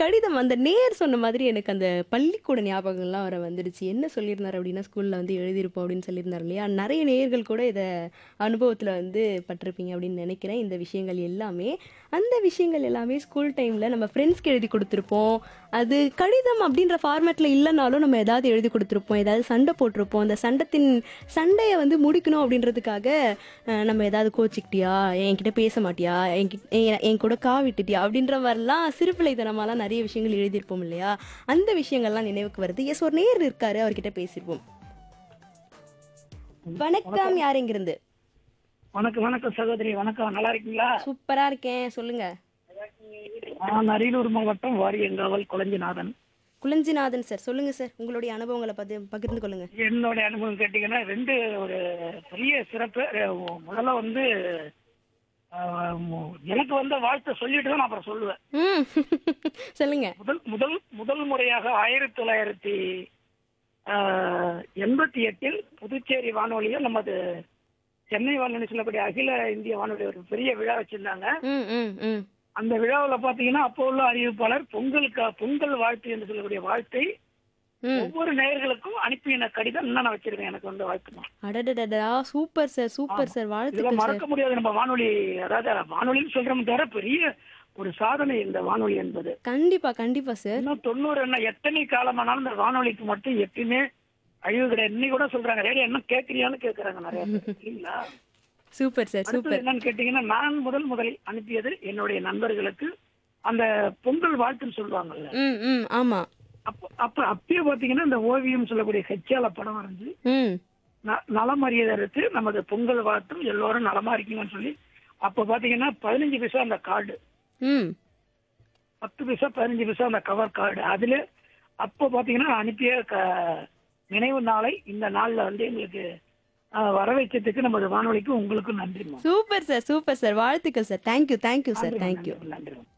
கடிதம் அந்த நேர் சொன்ன மாதிரி எனக்கு அந்த பள்ளிக்கூட ஞாபகங்கள்லாம் வர வந்துடுச்சு என்ன சொல்லியிருந்தார் அப்படின்னா ஸ்கூலில் வந்து எழுதியிருப்போம் அப்படின்னு சொல்லியிருந்தார் இல்லையா நிறைய நேயர்கள் கூட இதை அனுபவத்தில் வந்து பட்டிருப்பீங்க அப்படின்னு நினைக்கிறேன் இந்த விஷயங்கள் எல்லாமே அந்த விஷயங்கள் எல்லாமே ஸ்கூல் டைமில் நம்ம ஃப்ரெண்ட்ஸ்க்கு எழுதி கொடுத்துருப்போம் அது கடிதம் அப்படின்ற ஃபார்மேட்டில் இல்லைனாலும் நம்ம ஏதாவது எழுதி கொடுத்துருப்போம் ஏதாவது சண்டை போட்டிருப்போம் அந்த சண்டத்தின் சண்டையை வந்து முடிக்கணும் அப்படின்றதுக்காக அஹ், நம்ம ஏதாவது கோச்சிக்கிட்டியா என்கிட்ட பேச மாட்டியா என்கிட்ட என் என் கூட கா விட்டுட்டியா அப்படின்ற மாதிரிலாம் சிறுபிள்ளைத்தனமாலாம் நிறைய விஷயங்கள் எழுதியிருப்போம் இல்லையா அந்த விஷயங்கள்லாம் நினைவுக்கு வருது எஸ் ஒரு நேர் இருக்காரு அவர்கிட்ட பேசியிருப்போம் வணக்கம் யார் இங்கிருந்து வணக்கம் வணக்கம் சகோதரி வணக்கம் நல்லா இருக்கீங்களா சூப்பரா இருக்கேன் சொல்லுங்க நான் அரியலூர் மாவட்டம் வாரியங்காவல் குளஞ்சிநாதன் குளஞ்சிநாதன் சார் சொல்லுங்க சார் உங்களுடைய அனுபவங்களை பத்தி பகிர்ந்து கொள்ளுங்க என்னுடைய அனுபவம் கேட்டீங்கன்னா ரெண்டு ஒரு பெரிய சிறப்பு அஹ் முதல்ல வந்து அஹ், மு- எனக்கு வந்த வாழ்த்தை சொல்லிட்டு தான் நான் அப்புறம் சொல்லுவேன் ம் சொல்லுங்க முதல் முதல் முதல் முறையாக ஆயிரத்தி தொள்ளாயிரத்தி அஹ், எண்பத்தி எட்டில் புதுச்சேரி வானொலியில் நமது சென்னை வானொலி சொல்லக்கூடிய அகில இந்திய வானொலி ஒரு பெரிய விழா வச்சிருந்தாங்க ம் ம் ம் அந்த விழாவில் பாத்தீங்கன்னா அப்போ உள்ள அறிவிப்பாளர் பொங்கலுக்கு பொங்கல் வாழ்த்து என்று சொல்லக்கூடிய வாழ்த்தை ம் ஒவ்வொரு நேயர்களுக்கும் அனுப்பின கடிதம் இன்னும் நான் வச்சிருக்கேன் எனக்கு வந்து வாழ்த்துமா அடடடடா சூப்பர் சார் சூப்பர் சார் இதெல்லாம் வாழ்த்துக்கள் சார் மறக்க முடியாது நம்ம வானொலி அதாவது வானொலின்னு சொல்றோம் தவிர பெரிய ஒரு சாதனை இந்த வானொலி என்பது கண்டிப்பா கண்டிப்பா சார் இன்னும் தொண்ணூறு என்ன எத்தனை காலமானாலும் இந்த வானொலிக்கு மட்டும் எப்பயுமே அழிவு கிடையாது இன்னைக்கு கூட சொல்றாங்க ரேடியோ என்ன கேட்கறியான்னு கேட்கறாங்க நிறைய பேர் இல்லைங்களா சூப்பர் சார் அடுத்தது சூப்பர் என்னன்னு கேட்டீங்கன்னா நான் முதல் முதலில் அனுப்பியது என்னுடைய நண்பர்களுக்கு அந்த பொங்கல் வாழ்த்துன்னு சொல்லுவாங்கல்ல ம் ம் ஆமா அப்ப அப்ப அப்பயே பாத்தீங்கன்னா இந்த ஓவியம் சொல்லக்கூடிய ஹெச்ஆல படம் வரைஞ்சு ம் ந- நலமறியதை எடுத்து நமது பொங்கல் வாழ்த்தும் எல்லோரும் நலமா இருக்கீங்கன்னு சொல்லி அப்ப பாத்தீங்கன்னா பதினஞ்சு பைசா அந்த கார்டு ம் பத்து பைசா பதினஞ்சு பைசா அந்த கவர் கார்டு அதுல அப்ப பாத்தீங்கன்னா நான் அனுப்பிய க- நினைவு நாளை இந்த நாள்ல வந்து எங்களுக்கு அஹ், வர வைக்கிறதுக்கு நமது வானொலிக்கு உங்களுக்கும் நன்றிமா சூப்பர் சார் சூப்பர் சார் வாழ்த்துக்கள் sir thank you thank you sir thank you நன்றி நன்றி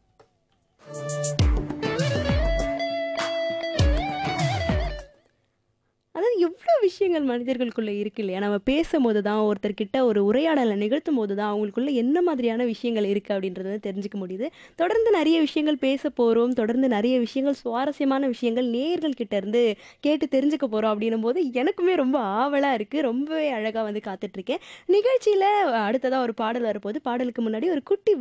அதாவது எவ்வளோ விஷயங்கள் மனிதர்களுக்குள்ள இருக்கு இல்லையா நம்ம பேசும்போது தான் ஒருத்தர்கிட்ட ஒரு உரையாடலை நிகழ்த்தும் போது தான் அவங்களுக்குள்ள என்ன மாதிரியான விஷயங்கள் இருக்கு அப்படின்றத தெரிஞ்சுக்க முடியுது தொடர்ந்து நிறைய விஷயங்கள் பேச போகிறோம் தொடர்ந்து நிறைய விஷயங்கள் சுவாரஸ்யமான விஷயங்கள் நேயர்கள் கிட்ட இருந்து கேட்டு தெரிஞ்சுக்க போகிறோம் அப்படின்னும் போது எனக்குமே ரொம்ப ஆவலாக இருக்குது ரொம்பவே அழகாக வந்து காத்துட்ருக்கேன் நிகழ்ச்சியில் அடுத்ததாக ஒரு பாடல் வரப்போது பாடலுக்கு முன்னாடி ஒரு குட்டி